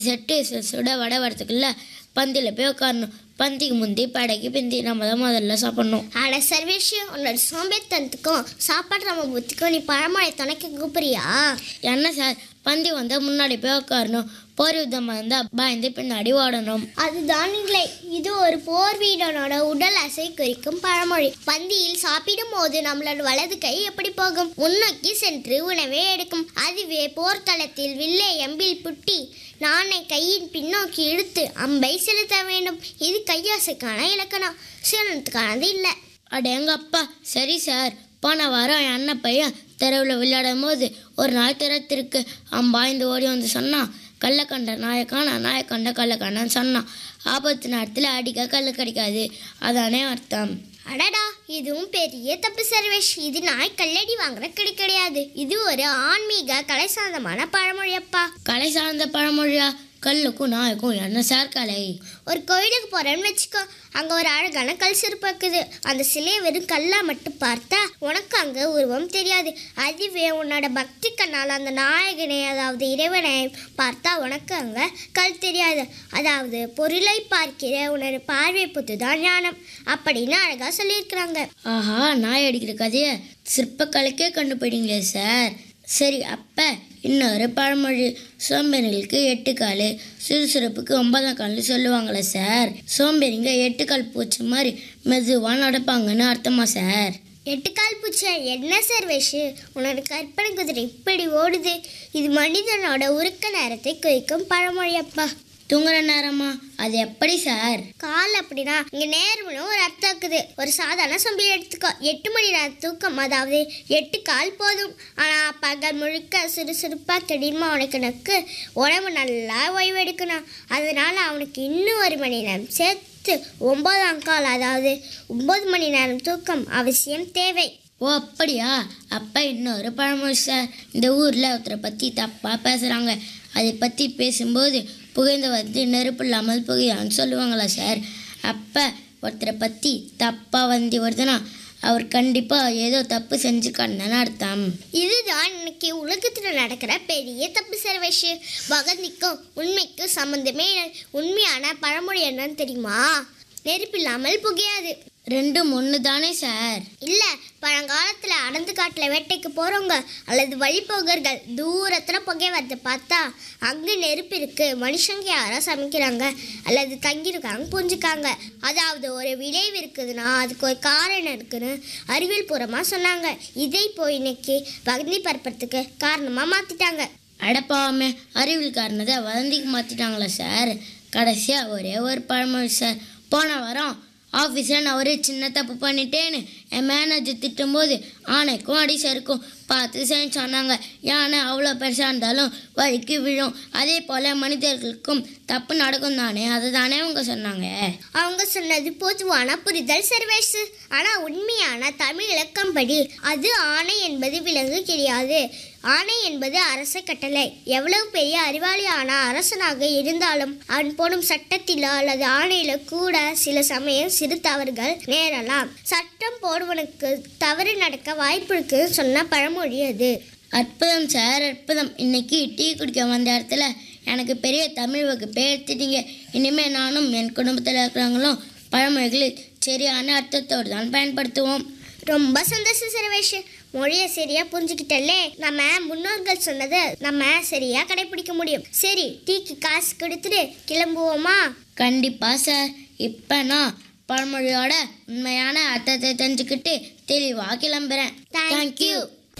Set சு- சுட வடை வரத்துக்குள்ள பந்தியில் போய் உட்காரணும் பந்திக்கு முந்தி படைக்கு பிந்தி நம்ம தான் முதல்ல சாப்பிட்ணும் அட சர்வேஷ் உன்னோட சோம்பேத்தனத்துக்கும் சாப்பாடு நம்ம புத்திக்கும் நீ பழமொழி துணைக்க கூப்பிடுறியா என்ன சார் பந்தி வந்தால் முன்னாடி போய் உட்காரணும் போர் யுத்தமாக இருந்தால் பயந்து பின்னாடி ஓடணும் அதுதான் இல்லை இது ஒரு போர் வீரனோட உடல் அசை குறிக்கும் பழமொழி பந்தியில் சாப்பிடும் போது நம்மளோட வலது கை எப்படி போகும் முன்னோக்கி சென்று உணவை எடுக்கும் அதுவே போர்க்களத்தில் வில்லை எம்பில் புட்டி நாணை கையின் பின்னோக்கி இழுத்து அம்பை செலுத்த வேண்டும் இது கையாசைக்கான இலக்கணம் சீலனத்துக்கானது இல்லை அட எங்க அப்பா சரி சார் போன வாரம் என் அண்ணன் பையன் தெருவில் விளையாடும் போது ஒரு நாய் திறத்திருக்கு அவன் பாய்ந்து ஓடி வந்து சொன்னான் கல்லை கண்ட நாயக்கான நாயை கண்ட கல்லை கண்டன்னு சொன்னான் ஆபத்து நேரத்தில் அடிக்க கல் கிடைக்காது அதானே அர்த்தம் அடடா இதுவும் பெரிய தப்பு சர்வேஷ் இது நாய் கல்லடி வாங்குற கிடை கிடையாது இது ஒரு ஆன்மீக கலை சார்ந்தமான பழமொழி அப்பா கலை சார்ந்த பழமொழியா கல்லுக்கும் நாய்க்கும் என்ன சார் கலை ஒரு கோயிலுக்கு போறேன்னு வச்சுக்கோ அங்க ஒரு அழகான கல் சிற்பம் இருக்குது அந்த சிலையை வெறும் கல்லா மட்டும் பார்த்தா உனக்கு அங்க உருவம் தெரியாது அதுவே உன்னோட பக்தி கண்ணால் அந்த நாயகனை அதாவது இறைவனை பார்த்தா உனக்கு அங்க கல் தெரியாது அதாவது பொருளை பார்க்கிற உன்னோட பார்வை பொத்து தான் ஞானம் அப்படின்னு அழகா சொல்லியிருக்கிறாங்க ஆஹா நாய் அடிக்கிற கதையை சிற்பக்கலைக்கே கண்டுபிடிங்களே சார் சரி அப்போ இன்னொரு பழமொழி சோம்பேறிகளுக்கு எட்டு கால் சுறுசுறுப்புக்கு ஒன்பதாம் கால் சொல்லுவாங்களே சார் சோம்பேறிங்க எட்டு கால் பூச்சி மாதிரி மெதுவாக நடப்பாங்கன்னு அர்த்தமா சார் எட்டுக்கால் பூச்சை என்ன சர்வேஷ் உன்னோட கற்பனை குதிரை இப்படி ஓடுது இது மனிதனோட உருக்க நேரத்தை குறிக்கும் பழமொழி அப்பா தூங்குற நேரமா அது எப்படி சார் கால் அப்படின்னா இங்க நேர்மனும் ஒரு அர்த்தம் இருக்குது ஒரு சாதாரண சொம்பி எடுத்துக்கோ எட்டு மணி நேரம் தூக்கம் அதாவது எட்டு கால் போதும் ஆனா பகல் முழுக்க சுறுசுறுப்பா கடினமா உனக்கு உடம்பு நல்லா ஓய்வு எடுக்கணும் அதனால அவனுக்கு இன்னும் ஒரு மணி நேரம் சேர்த்து ஒன்பதாம் கால் அதாவது ஒன்பது மணி நேரம் தூக்கம் அவசியம் தேவை ஓ அப்படியா அப்போ இன்னொரு பழமொழி சார் இந்த ஊரில் ஒருத்தரை பற்றி தப்பாக பேசுகிறாங்க அதை பற்றி பேசும்போது புகைந்து வந்து நெருப்பு இல்லாமல் புகையான்னு சொல்லுவாங்களா சார் அப்போ ஒருத்தரை பற்றி தப்பாக வந்து வருதுன்னா அவர் கண்டிப்பாக ஏதோ தப்பு செஞ்சுருக்கான்னு அர்த்தம் இதுதான் இன்னைக்கு உலகத்தில் நடக்கிற பெரிய தப்பு சர்வேஷ் வகந்திக்கும் உண்மைக்கும் சம்மந்தமே இல்லை. உண்மையான பழமொழி என்னன்னு தெரியுமா நெருப்பில்லாமல் புகையாது ரெண்டும் ஒன்று தானே சார் இல்ல பழங்காலத்துல அடர்ந்து காட்டுல வேட்டைக்கு போறவங்க அல்லது வழிபோகர்கள் தூரத்துல புகை வரதை பார்த்தா அங்க நெருப்பு இருக்கு மனுஷங்க யாரோ சமைக்கிறாங்க அல்லது தங்கியிருக்காங்க புரிஞ்சுக்காங்க அதாவது ஒரு விளைவு இருக்குதுன்னா அதுக்கு ஒரு காரணம் இருக்குன்னு அறிவியல் பூர்வமா சொன்னாங்க இதை போய் இன்னைக்கு வகந்தி பரப்புறதுக்கு காரணமா மாத்திட்டாங்க அடப்பாவாமே அறிவியல் காரணத்தை வதந்திக்கு மாற்றிட்டாங்களா சார் கடைசியாக ஒரே ஒரு பழமொழி சார் போன வாரம் ஆஃபீஸில் நான் ஒரு சின்ன தப்பு பண்ணிட்டேன்னு என் மேனேஜர் திட்டும்போது ஆனைக்கும் அடி சறுக்கும் பார்த்து செஞ்சு சொன்னாங்க யானை அவ்வளோ பெருசாக இருந்தாலும் வழிக்கு விழும் அதே போல் மனிதர்களுக்கும் தப்பு நடக்கும் தானே அதை தானே அவங்க சொன்னாங்க அவங்க சொன்னது பொதுவான புரிதல் சர்வேஸ் ஆனா உண்மையான தமிழ் இலக்கம்படி அது ஆணை என்பது விலங்கு கிடையாது ஆணை என்பது அரச கட்டளை எவ்வளவு பெரிய அறிவாளியான அரசனாக இருந்தாலும் அவன் போடும் சட்டத்திலோ அல்லது ஆணையில கூட சில சமயம் சிறு தவறுகள் நேரலாம் சட்டம் போடுவனுக்கு தவறு நடக்க வாய்ப்பு இருக்குன்னு சொன்ன பழமொழி அது அற்புதம் சார் அற்புதம் இன்னைக்கு டீ குடிக்க வந்த இடத்துல எனக்கு பெரிய தமிழ் வகுப்பே எடுத்துட்டீங்க இனிமேல் நானும் என் குடும்பத்தில் இருக்கிறவங்களும் பழமொழிகளை சரியான அர்த்தத்தோடு தான் பயன்படுத்துவோம் ரொம்ப சந்தோஷம் சர்வேஷ் மொழியை சரியா புரிஞ்சுக்கிட்டலே நம்ம முன்னோர்கள் சொன்னதை நம்ம சரியா கடைபிடிக்க முடியும் சரி டீக்கு காசு கொடுத்துட்டு கிளம்புவோமா கண்டிப்பாக சார் இப்போ நான் பழமொழியோட உண்மையான அர்த்தத்தை தெரிஞ்சுக்கிட்டு தெளிவாக கிளம்புறேன் Thank தேங்க்யூ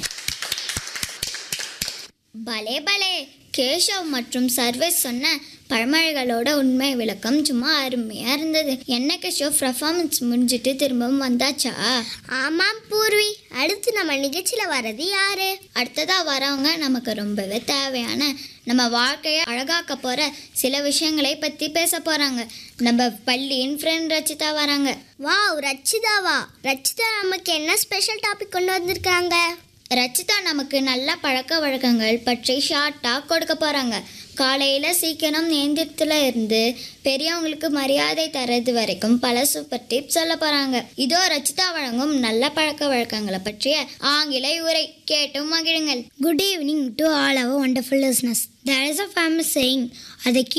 பலே பலே கேஷவ் மற்றும் சர்வேஸ் சொன்ன பழமொழிகளோட உண்மை விளக்கம் சும்மா அருமையா இருந்தது என்ன கேஷவ் பர்ஃபார்மன்ஸ் முடிஞ்சிட்டு திரும்பவும் வந்தாச்சா ஆமாம் பூர்வி அடுத்து நம்ம நிகழ்ச்சியில வர்றது யாரு அடுத்ததா வரவங்க நமக்கு ரொம்பவே தேவையான நம்ம வாழ்க்கையை அழகாக்க போற சில விஷயங்களை பத்தி பேச போறாங்க நம்ம பள்ளியின் ஃப்ரெண்ட் ரச்சிதா வராங்க வாவ் ரச்சிதாவா ரச்சிதா நமக்கு என்ன ஸ்பெஷல் டாபிக் கொண்டு வந்திருக்காங்க ரச்சிதா நமக்கு நல்ல பழக்க வழக்கங்கள் பற்றி ஷார்ட்டாக கொடுக்க போகிறாங்க காலையில் சீக்கிரம் நேந்திரத்தில் இருந்து பெரியவங்களுக்கு மரியாதை தர்றது வரைக்கும் பல சூப்பர் டிப்ஸ் சொல்ல போகிறாங்க இதோ ரச்சிதா வழங்கும் நல்ல பழக்க வழக்கங்களை பற்றிய ஆங்கில உரை கேட்டும் மகிழுங்கள் Good evening to all our wonderful listeners. There is a famous saying, அதை